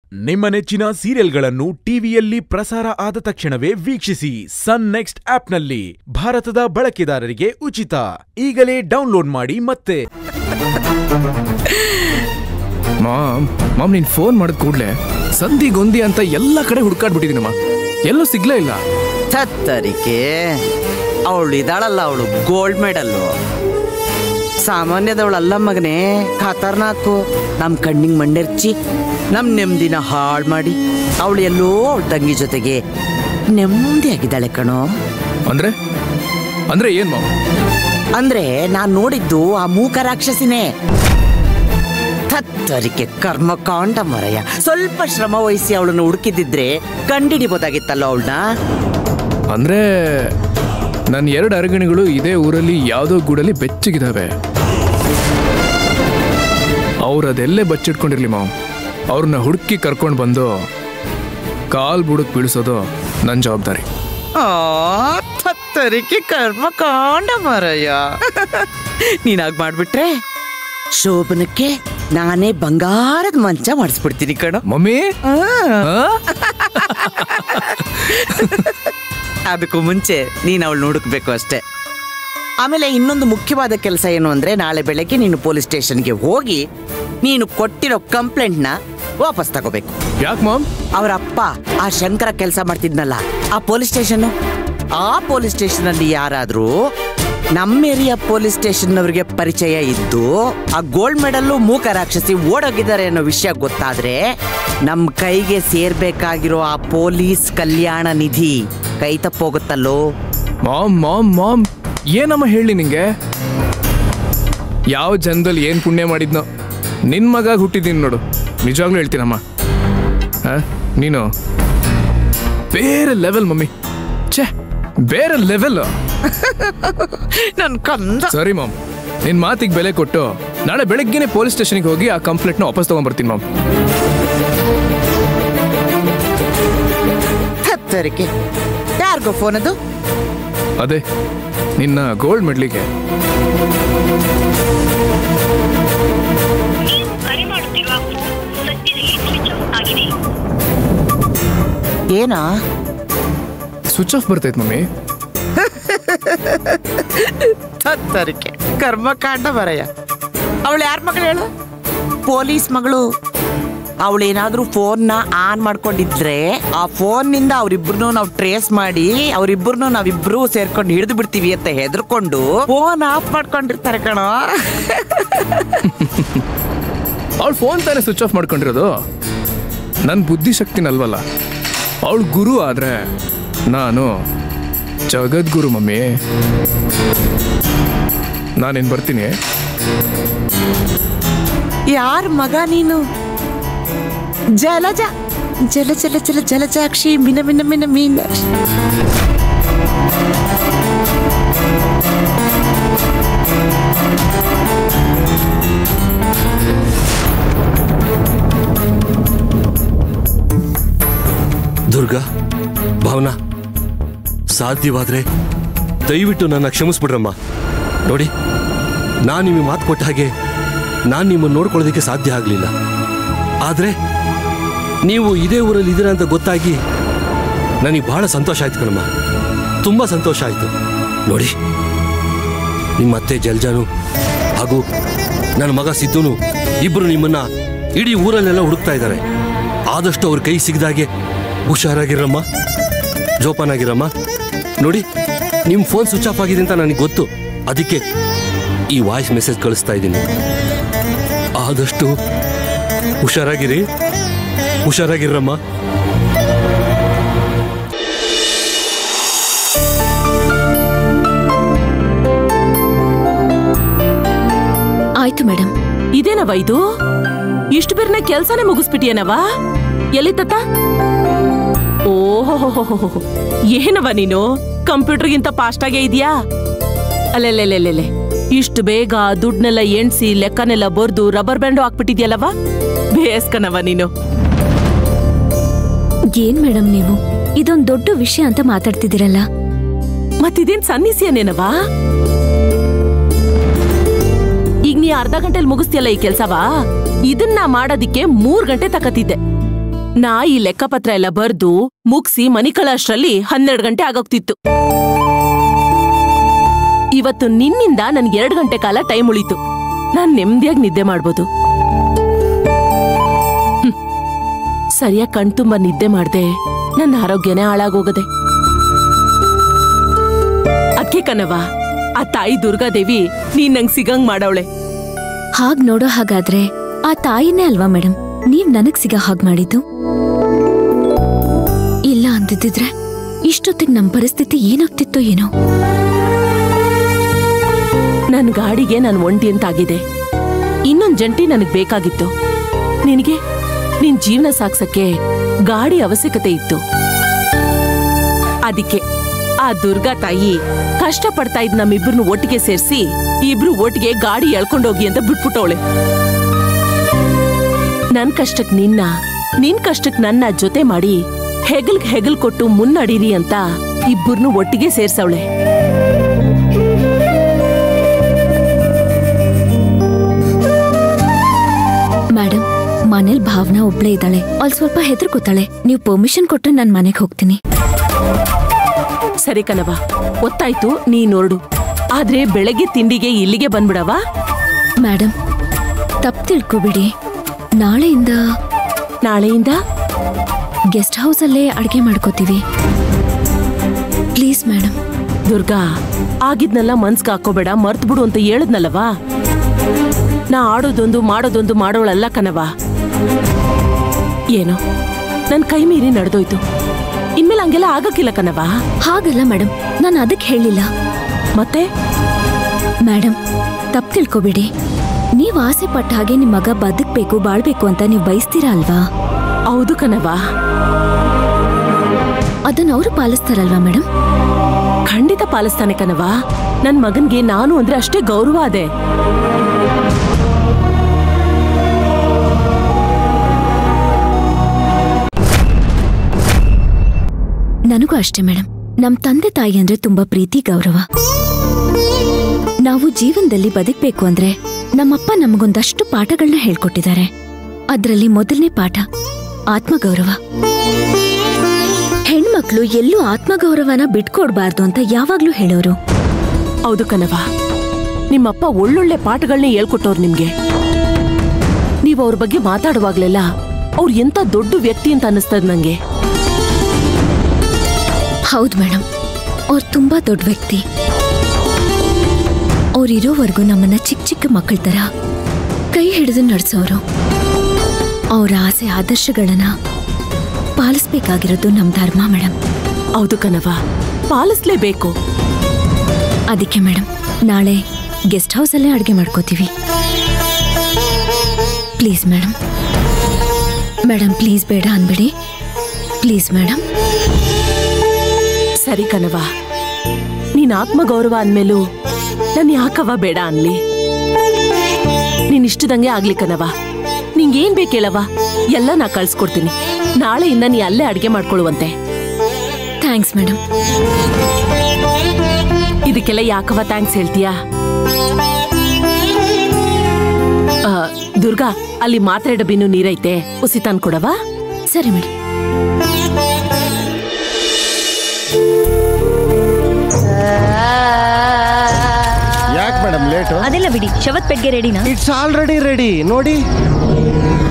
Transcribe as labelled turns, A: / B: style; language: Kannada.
A: ನಿಮ್ಮ ನೆಚ್ಚಿನ ಸೀರಿಯಲ್ಗಳನ್ನು ಟಿವಿಯಲ್ಲಿ ಪ್ರಸಾರ ಆದ ತಕ್ಷಣವೇ ವೀಕ್ಷಿಸಿ ಸನ್ ನೆಕ್ಸ್ಟ್ ಆಪ್ನಲ್ಲಿ ಭಾರತದ ಬಳಕೆದಾರರಿಗೆ ಉಚಿತ ಈಗಲೇ ಡೌನ್ಲೋಡ್ ಮಾಡಿ ಮತ್ತೆ
B: ಮಾಮ್ ಮಾಮ್ ನೀನ್ ಫೋನ್ ಮಾಡಿದ ಕೂಡ್ಲೆ ಸಂಧಿ ಗೊಂದಿ ಅಂತ ಎಲ್ಲ ಕಡೆ ಹುಡ್ಕಾಡ್ಬಿಟ್ಟಿದ್ದೀನಮ್ಮ ಎಲ್ಲೂ ಸಿಗ್ಲೇ ಇಲ್ಲ
C: ತತ್ತರಿಕೆ ಅವಳು ಇದಾಳಲ್ಲ ಅವಳು ಗೋಲ್ಡ್ ಮೆಡಲ್ಲು ಸಾಮಾನ್ಯದವಳಲ್ಲ ಮಗನೇ ಖತರ್ನಾಕು ನಮ್ ಕಣ್ಣಿಗೆ ಮಣ್ಣೆರ್ಚಿ ನಮ್ ನೆಮ್ಮದಿನ ಹಾಳು ಮಾಡಿ ಅವಳು ಎಲ್ಲೋ ಅವಳ ತಂಗಿ ಜೊತೆಗೆ ನೆಮ್ಮದಿಯಾಗಿದ್ದಾಳೆ ಕಣೋ
B: ಅಂದ್ರೆ ಅಂದ್ರೆ ಏನ್ ಮಾಮ್
C: ಅಂದ್ರೆ ನಾನ್ ನೋಡಿದ್ದು ಆ ಮೂಕ ರಾಕ್ಷಸಿನೇ ತತ್ತರಿಕೆ ಕರ್ಮಕಾಂಡ ಮರಯ ಸ್ವಲ್ಪ ಶ್ರಮ ವಹಿಸಿ ಅವಳನ್ನು ಹುಡುಕಿದಿದ್ರೆ ಕಂಡಿಡಿಬೋದಾಗಿತ್ತಲ್ಲ ಅವಳನ್ನ
B: ಅಂದ್ರೆ ನನ್ನ ಎರಡು ಅರಗಣಿಗಳು ಇದೇ ಊರಲ್ಲಿ ಯಾವುದೋ ಗೂಡಲ್ಲಿ ಬೆಚ್ಚಗಿದಾವೆ ಅವ್ರು ಅದೆಲ್ಲೇ ಬಚ್ಚಿಟ್ಕೊಂಡಿರ್ಲಿ ಮಾಮ್ ಅವ್ರನ್ನ ಹುಡುಕಿ ಕರ್ಕೊಂಡು ಬಂದು ಕಾಲ್ ಬುಡಕ್ ಬೀಳಿಸೋದು ನನ್ನ ಜವಾಬ್ದಾರಿ
C: ಆ ತತ್ತರಿಕೆ ಕರ್ಮಕಾಂಡ ಮರಯ್ಯ ನೀನಾಗ್ ಮಾಡ್ಬಿಟ್ರೆ ಶೋಭನಕ್ಕೆ ನಾನೇ ಬಂಗಾರದ ಮಂಚ ಮಾಡಿಸ್ಬಿಡ್ತೀನಿ ಕಣೋ
B: ಮಮ್ಮಿ
C: ಆ,
B: ಆ?
C: ಅದಕ್ಕೂ ಮುಂಚೆ ನೀನು ಅವಳು ಹುಡುಕ್ಬೇಕು ಅಷ್ಟೇ ಆಮೇಲೆ ಇನ್ನೊಂದು ಮುಖ್ಯವಾದ ಕೆಲಸ ಏನು ಅಂದ್ರೆ ನಾಳೆ ಬೆಳಗ್ಗೆ ನೀನು ಪೊಲೀಸ್ ಸ್ಟೇಷನ್ಗೆ ಹೋಗಿ ನೀನು ಕೊಟ್ಟಿರೋ ಕಂಪ್ಲೇಂಟ್ನ ವಾಪಸ್ ತಗೋಬೇಕು
B: ಯಾಕ್ ಮಾಮ್
C: ಅವರ ಅಪ್ಪ ಆ ಶಂಕರ ಕೆಲಸ ಮಾಡ್ತಿದ್ನಲ್ಲ ಆ ಪೊಲೀಸ್ ಸ್ಟೇಷನ್ ಆ ಪೊಲೀಸ್ ಸ್ಟೇಷನ್ ಅಲ್ಲಿ ಯಾರಾದ್ರೂ ನಮ್ಮ ಏರಿಯಾ ಪೊಲೀಸ್ ಸ್ಟೇಷನ್ ಅವರಿಗೆ ಪರಿಚಯ ಇದ್ದು ಆ ಗೋಲ್ಡ್ ಮೆಡಲ್ಲು ಮೂಕ ರಾಕ್ಷಸಿ ಓಡೋಗಿದ್ದಾರೆ ಅನ್ನೋ ವಿಷಯ ಗೊತ್ತಾದ್ರೆ ನಮ್ ಕೈಗೆ ಸೇರ್ಬೇಕಾಗಿರೋ ಆ ಪೊಲೀಸ್ ಕಲ್ಯಾಣ ನಿಧಿ ಕೈ ತಪ್ಪೋಗುತ್ತಲ್ಲೋ
B: ಮಾಮ್ ಮಾಮ್ ಮಾಮ್ ಏನಮ್ಮ ಹೇಳಿ ನಿಂಗೆ ಯಾವ ಜನ್ದಲ್ಲಿ ಏನ್ ಪುಣ್ಯ ಮಾಡಿದ್ನೋ ನಿನ್ ಮಗ ಹುಟ್ಟಿದೀನಿ ನೋಡು ನಿಜವಾಗ್ಲೂ ಹೇಳ್ತೀನಮ್ಮ ಆ? ನೀನು ಬೇರೆ ಲೆವೆಲ್ ಮಮ್ಮಿ ಛೇ ಬೇರೆ ಲೆವೆಲ್
C: ನನ್ ಕಂದ
B: ಸರಿ ಮಾಮ್ ನಿನ್ ಮಾತಿಗೆ ಬೆಲೆ ಕೊಟ್ಟು ನಾಳೆ ಬೆಳಗ್ಗೆನೆ ಪೊಲೀಸ್ ಸ್ಟೇಷನ್ಗೆ ಹೋಗಿ ಆ ಕಂಪ್ಲೇಂಟ್ನ ವಾಪಸ್ ತಗೊಂಡ್ಬರ್ತೀನಿ ಮಾಮ್
C: ಹತ್ತರಿಕೆ ಯಾರಿಗೋ ಫೋನ್ ಅದು
B: ಅದೇ ನಿನ್ನ ಗೋಲ್ಡ್ ಮೆಡ್ಲಿಗೆ
D: ನೀವು ಕರೆ ಮಾಡುತ್ತಿರುವ ಫೋನ್ ಸದ್ಯದಲ್ಲಿ ಸ್ವಿಚ್ ಆಫ್ ಆಗಿದೆ
C: ಏನಾ
B: ಸ್ವಿಚ್ ಆಫ್ ಬರ್ತೈತೆ ಮಮ್ಮಿ
C: ಹತ್ತರಿಕೆ ಕರ್ಮಕಾಂಡ ಬರಯ್ಯ ಅವಳು ಯಾರ ಮಗಳು ಹೇಳು ಪೊಲೀಸ್ ಮಗಳು ಅವಳೇನಾದ್ರೂ ಫೋನ್ನ ಆನ್ ಮಾಡ್ಕೊಂಡಿದ್ರೆ ಆ ಫೋನ್ನಿಂದ ಅವರಿಬ್ರು ನಾವು ಟ್ರೇಸ್ ಮಾಡಿ ಅವರಿಬ್ರು ನಾವಿಬ್ರು ಸೇರ್ಕೊಂಡು ಹಿಡಿದು ಬಿಡ್ತೀವಿ ಅಂತ ಹೆದರ್ಕೊಂಡು ಫೋನ್ ಆಫ್ ಮಾಡ್ಕೊಂಡಿರ್ತಾರೆ ಕಣೋ
B: ಅವಳು ಫೋನ್ ತಾನೇ ಸ್ವಿಚ್ ಆಫ್ ಮಾಡ್ಕೊಂಡಿರೋದು ನನ್ನ ಬುದ್ಧಿಶಕ್ತಿನಲ್ವಲ್ಲ ಅವಳು ಗುರು ಆದ್ರೆ ನಾನು ಜಗದ್ಗುರು ಮಮ್ಮಿ ನಾನೇನು ಬರ್ತೀನಿ
C: ಯಾರ ಮಗ ನೀನು ಜಲಜ ಜಲ ಜಲ ಜಲ ಜಲಜಾಕ್ಷಿ ಮಿನ ಮಿನ ಮಿನ ಮೀನ
E: ದುರ್ಗಾ ಭಾವನಾ ಸಾಧ್ಯವಾದ್ರೆ ದಯವಿಟ್ಟು ನನ್ನ ಕ್ಷಮಿಸ್ಬಿಡ್ರಮ್ಮ ನೋಡಿ ನಾನು ನಿಮಗೆ ಮಾತು ಕೊಟ್ಟ ಹಾಗೆ ನಾನು ನಿಮ್ಮನ್ನು ನೋಡ್ಕೊಳ್ಳೋದಕ್ಕೆ ಸಾಧ್ಯ ಆಗಲಿಲ್ಲ ಆದರೆ ನೀವು ಇದೇ ಊರಲ್ಲಿ ಇದ್ದೀರಾ ಅಂತ ಗೊತ್ತಾಗಿ ನನಗೆ ಬಹಳ ಸಂತೋಷ ಆಯ್ತು ಕಣಮ್ಮ ತುಂಬ ಸಂತೋಷ ಆಯಿತು ನೋಡಿ ನಿಮ್ಮ ಅತ್ತೆ ಜಲ್ಜಾನು ಹಾಗೂ ನನ್ನ ಮಗ ಸಿದ್ದುನು ಇಬ್ಬರು ನಿಮ್ಮನ್ನ ಇಡೀ ಊರಲ್ಲೆಲ್ಲ ಹುಡುಕ್ತಾ ಇದ್ದಾರೆ ಆದಷ್ಟು ಅವ್ರ ಕೈ ಸಿಗದಾಗೆ ಹುಷಾರಾಗಿರಮ್ಮ ಜೋಪಾನಾಗಿರಮ್ಮ ನೋಡಿ ನಿಮ್ಮ ಫೋನ್ ಸ್ವಿಚ್ ಆಫ್ ಆಗಿದೆ ಅಂತ ನನಗೆ ಗೊತ್ತು ಅದಕ್ಕೆ ಈ ವಾಯ್ಸ್ ಮೆಸೇಜ್ ಕಳಿಸ್ತಾ ಇದ್ದೀನಿ ಆದಷ್ಟು ಹುಷಾರಾಗಿರಿ ಹುಷಾರಾಗಿರಮ್ಮ
F: ಆಯ್ತು ಮೇಡಮ್
G: ಇದೇನವ ಇದು ಇಷ್ಟು ಬೇರ್ನೆ ಕೆಲ್ಸನೇ ಮುಗಿಸ್ಬಿಟ್ಟಿಯೇನವ ಎಲ್ಲಿ ತತ್ತ ಓಹೋ ಏನವ ನೀನು ಕಂಪ್ಯೂಟರ್ಗಿಂತ ಫಾಸ್ಟ್ ಆಗೇ ಇದೆಯಾ ಅಲ್ಲೆಲ್ಲೆಲ್ಲೆಲ್ಲೆ ಇಷ್ಟು ಬೇಗ ದುಡ್ನೆಲ್ಲ ಎಣ್ಸಿ ಲೆಕ್ಕನೆಲ್ಲ ಬರ್ದು ರಬ್ಬರ್ ಬ್ಯಾಂಡು ಹಾಕ್ಬಿಟ್ಟಿದ್ಯಲ್ಲವ ಬೇಸ್ಕನವ ನೀನು
F: ಏನ್ ಮೇಡಮ್ ನೀವು ಇದೊಂದ್ ದೊಡ್ಡ ವಿಷಯ ಅಂತ ಮಾತಾಡ್ತಿದ್ದೀರಲ್ಲ
G: ಮತ್ತಿದೇನ್ ಸನ್ನಿಸಿಯನೇನವಾ ಈಗ ನೀ ಅರ್ಧ ಗಂಟೆಲಿ ಮುಗಿಸ್ತಿಯಲ್ಲ ಈ ಕೆಲ್ಸವಾ ಇದನ್ನ ಮಾಡೋದಿಕ್ಕೆ ಮೂರ್ ಗಂಟೆ ತಕತಿದ್ದೆ ನಾ ಈ ಲೆಕ್ಕಪತ್ರ ಎಲ್ಲ ಬರ್ದು ಮುಗ್ಸಿ ಮನಿ ಅಷ್ಟರಲ್ಲಿ ಹನ್ನೆರಡು ಗಂಟೆ ಆಗೋಗ್ತಿತ್ತು ಇವತ್ತು ನಿನ್ನಿಂದ ನನ್ಗೆ ಎರಡು ಗಂಟೆ ಕಾಲ ಟೈಮ್ ಉಳಿತು ನಾನ್ ನೆಮ್ಮದಿಯಾಗಿ ನಿದ್ದೆ ಮಾಡ್ಬೋದು ಹ್ಮ್. ಸರಿಯಾಗಿ ಕಣ್ತುಂಬ ನಿದ್ದೆ ಮಾಡ್ದೆ ನನ್ನ ಆರೋಗ್ಯನೇ ಹಾಳಾಗೋಗದೆ ಅಕ್ಕೆ ಕನವ ಆ ತಾಯಿ ದುರ್ಗಾದೇವಿ ನೀನ್ ನಂಗ್ ಸಿಗಂಗ್ ಮಾಡವಳೆ
F: ಹಾಗ್ ನೋಡೋ ಹಾಗಾದ್ರೆ ಆ ತಾಯಿನೇ ಅಲ್ವಾ ಮೇಡಮ್ ನೀವ್ ನನಗ್ ಸಿಗ ಹಾಗ್ ಮಾಡಿದ್ದು ಇಲ್ಲ ಅಂದಿದ್ದಿದ್ರೆ ಇಷ್ಟೊತ್ತಿಗೆ ನಮ್ ಪರಿಸ್ಥಿತಿ ಏನಾಗ್ತಿತ್ತೋ ಏನೋ
G: ನನ್ ಗಾಡಿಗೆ ನನ್ ಒಂಟಿ ಅಂತಾಗಿದೆ ಇನ್ನೊಂದ್ ಜಂಟಿ ನನಗ್ ಬೇಕಾಗಿತ್ತು ನಿನಗೆ ನಿನ್ ಜೀವನ ಸಾಗ್ಸಕ್ಕೆ ಗಾಡಿ ಅವಶ್ಯಕತೆ ಇತ್ತು ಅದಕ್ಕೆ ಆ ದುರ್ಗಾ ತಾಯಿ ಕಷ್ಟ ಪಡ್ತಾ ಇದ್ ನಮ್ಮಿಬ್ರನ್ನು ಒಟ್ಟಿಗೆ ಸೇರ್ಸಿ ಇಬ್ರು ಒಟ್ಟಿಗೆ ಗಾಡಿ ಎಳ್ಕೊಂಡೋಗಿ ಅಂತ ಬಿಟ್ಬಿಟ್ಟವಳೆ ನನ್ ಕಷ್ಟಕ್ ನಿನ್ನ ನಿನ್ ಕಷ್ಟಕ್ ನನ್ನ ಜೊತೆ ಮಾಡಿ ಹೆಗಲ್ಗ್ ಹೆಗಲ್ ಕೊಟ್ಟು ಮುನ್ನಡೀರಿ ಅಂತ ಇಬ್ಬರನ್ನು ಒಟ್ಟಿಗೆ ಸೇರ್ಸವಳೆ
F: ಮೇಡಮ್ ಮನೇಲಿ ಭಾವನಾ ಒಬ್ಳೇ ಇದ್ದಾಳೆ ಅಲ್ಲಿ ಸ್ವಲ್ಪ ಹೆದರ್ಕೋತಾಳೆ ನೀವು ಪರ್ಮಿಷನ್ ಕೊಟ್ರೆ ನಾನ್ ಮನೆಗೆ ಹೋಗ್ತೀನಿ
G: ಸರಿ ಕಣವ ಗೊತ್ತಾಯ್ತು ನೀನ್ ಹೊರಡು ಆದ್ರೆ ಬೆಳಗ್ಗೆ ತಿಂಡಿಗೆ ಇಲ್ಲಿಗೆ ಬಂದ್ಬಿಡವಾ
F: ಮೇಡಮ್ ತಪ್ಪು ತಿಳ್ಕೊಬಿಡಿ ನಾಳೆಯಿಂದ
G: ನಾಳೆಯಿಂದ
F: ಗೆಸ್ಟ್ ಹೌಸಲ್ಲೇ ಅಡ್ಗೆ ಮಾಡ್ಕೋತೀವಿ ಪ್ಲೀಸ್ ಮೇಡಮ್
G: ದುರ್ಗಾ ಆಗಿದ್ನೆಲ್ಲ ಮನ್ಸ್ಗೆ ಹಾಕೋಬೇಡ ಮರ್ತ್ ಬಿಡು ಅಂತ ಹೇಳದ್ನಲ್ಲವಾ ನಾ ಆಡೋದೊಂದು ಮಾಡೋದೊಂದು ಮಾಡೋಳಲ್ಲ ಕಣವ ಏನೋ ನನ್ ಕೈ ಮೀರಿ ನಡೆದೋಯ್ತು ಇನ್ಮೇಲೆ ಹಂಗೆಲ್ಲ ಆಗಕ್ಕಿಲ್ಲ ಕಣವ
F: ಹಾಗಲ್ಲ ಮೇಡಮ್ ನಾನು ಅದಕ್ಕೆ ಹೇಳಿಲ್ಲ
G: ಮತ್ತೆ
F: ಮೇಡಮ್ ತಪ್ಪು ತಿಳ್ಕೊಬಿಡಿ ನೀವು ಆಸೆ ಪಟ್ಟ ಹಾಗೆ ನಿಮ್ಮ ಮಗ ಬದುಕ್ಬೇಕು ಬಾಳ್ಬೇಕು ಅಂತ ನೀವು ಬಯಸ್ತೀರಾ ಅಲ್ವಾ
G: ಹೌದು ಕಣವ
F: ಅದನ್ನ ಅವರು ಪಾಲಿಸ್ತಾರಲ್ವಾ ಮೇಡಮ್
G: ಖಂಡಿತ ಪಾಲಿಸ್ತಾನೆ ಕಣವ ನನ್ ಮಗನ್ಗೆ ನಾನು ಅಂದ್ರೆ ಅಷ್ಟೇ ಗೌರವ ಅದೆ
F: ನನಗೂ ಅಷ್ಟೇ ಮೇಡಮ್ ನಮ್ ತಂದೆ ತಾಯಿ ಅಂದ್ರೆ ತುಂಬಾ ಪ್ರೀತಿ ಗೌರವ ನಾವು ಜೀವನದಲ್ಲಿ ಬದುಕ್ಬೇಕು ಅಂದ್ರೆ ನಮ್ಮಪ್ಪ ನಮಗೊಂದಷ್ಟು ಪಾಠಗಳನ್ನ ಹೇಳ್ಕೊಟ್ಟಿದ್ದಾರೆ ಅದ್ರಲ್ಲಿ ಮೊದಲನೇ ಪಾಠ ಆತ್ಮಗೌರವ ಹೆಣ್ಮಕ್ಳು ಎಲ್ಲೂ ಆತ್ಮಗೌರವನ ಬಿಟ್ಕೊಡ್ಬಾರ್ದು ಅಂತ ಯಾವಾಗ್ಲೂ ಹೇಳೋರು
G: ಹೌದು ಕಣವ ನಿಮ್ಮಪ್ಪ ಒಳ್ಳೊಳ್ಳೆ ಪಾಠಗಳನ್ನೇ ಹೇಳ್ಕೊಟ್ಟವ್ರು ನಿಮ್ಗೆ ನೀವು ಅವ್ರ ಬಗ್ಗೆ ಮಾತಾಡುವಾಗ್ಲೆಲ್ಲ ಅವ್ರು ಎಂತ ದೊಡ್ಡ ವ್ಯಕ್ತಿ ಅಂತ ಅನ್ನಿಸ್ತದ ನಂಗೆ
F: ಹೌದು ಮೇಡಮ್ ಅವ್ರು ತುಂಬಾ ದೊಡ್ಡ ವ್ಯಕ್ತಿ ಅವ್ರಿರೋವರೆಗೂ ನಮ್ಮನ್ನ ಚಿಕ್ಕ ಚಿಕ್ಕ ಮಕ್ಕಳ ತರ ಕೈ ಹಿಡಿದು ನಡೆಸೋರು ಅವ್ರ ಆಸೆ ಆದರ್ಶಗಳನ್ನ ಪಾಲಿಸ್ಬೇಕಾಗಿರೋದು ನಮ್ ಧರ್ಮ ಮೇಡಮ್
G: ಹೌದು ಕಣವ ಪಾಲಿಸ್ಲೇಬೇಕು
F: ಅದಕ್ಕೆ ಮೇಡಮ್ ನಾಳೆ ಗೆಸ್ಟ್ ಹೌಸಲ್ಲೇ ಅಡುಗೆ ಮಾಡ್ಕೋತೀವಿ ಪ್ಲೀಸ್ ಮೇಡಮ್ ಮೇಡಮ್ ಪ್ಲೀಸ್ ಬೇಡ ಅನ್ಬಿಡಿ ಪ್ಲೀಸ್ ಮೇಡಮ್
G: ಸರಿ ಕಣವ ನೀನ್ ಆತ್ಮಗೌರವ ಅಂದ್ಮೇಲೂ ನನ್ ಯಾಕವ ಬೇಡ ಅನ್ಲಿ ನೀನ್ ಇಷ್ಟದಂಗೆ ಆಗ್ಲಿ ಕಣವ ನಿಂಗೇನ್ ಬೇಕೇಳವ ಎಲ್ಲ ನಾ ಕಳ್ಸ್ಕೊಡ್ತೀನಿ ನಾಳೆಯಿಂದ ನೀ ಅಲ್ಲೇ ಅಡ್ಗೆ ಮಾಡ್ಕೊಳ್ಳುವಂತೆ
F: ಥ್ಯಾಂಕ್ಸ್ ಮೇಡಮ್
G: ಇದಕ್ಕೆಲ್ಲ ಯಾಕವ ಥ್ಯಾಂಕ್ಸ್ ಹೇಳ್ತೀಯಾ ಆ, ದುರ್ಗಾ ಅಲ್ಲಿ ಮಾತ್ರೆ ಡಬ್ಬಿನೂ ನೀರೈತೆ ಉಸಿ ತಂದ್ಕೊಡವಾ
F: ಸರಿ ಮೇಡಮ್
H: ಯಾಕೆ ಮೇಡಮ್ ಲೇಟು
I: ಅದೆಲ್ಲ ಬಿಡಿ ಶವತ್ ಪೆಟ್ಗೆ ರೆಡಿನಾ
H: ಇಟ್ಸ್ ಆಲ್ರೆಡಿ ರೆಡಿ ನೋಡಿ